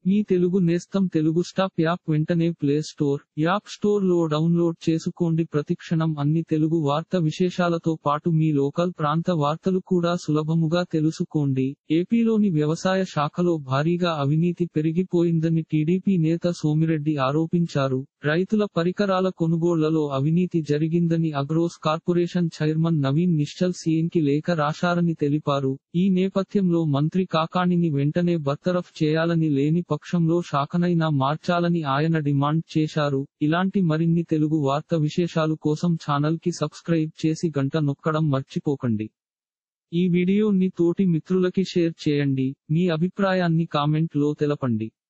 మీ తెలుగు నేస్తం Telugu stop app వెంటనే play store app store లో డౌన్లోడ్ చేసుకోండి ప్రతిక్షణం అన్ని తెలుగు వార్త విశేషాలతో పాటు మీ లోకల్ ప్రాంత వార్తలు కూడా సులభముగా తెలుసుకోండి ఏపీలోని వ్యవసాయ శాఖలో భారీగా అవినీతి పెరిగిపోయిందని టీడీపీ నేత సోమిరెడ్డి ఆరోపించారు రైతుల పరికరాల కొనుగోళ్లలో అవినీతి జరిగిందని అగ్రోస్ కార్పొరేషన్ చైర్మన్ నవీన్ నిశ్చల్ సీఎంకి లేఖ రాశారని తెలిపారు ఈ నేపథ్యంలో మంత్రి కాకాణిని వెంటనే బర్తరఫ్ చేయాలని లేని పక్షంలో శాఖనైనా మార్చాలని ఆయన డిమాండ్ చేశారు ఇలాంటి మరిన్ని తెలుగు వార్త విశేషాలు కోసం ఛానల్ కి సబ్స్క్రైబ్ చేసి గంట నొక్కడం మర్చిపోకండి ఈ వీడియోని తోటి మిత్రులకి షేర్ చేయండి మీ అభిప్రాయాన్ని కామెంట్ లో తెలపండి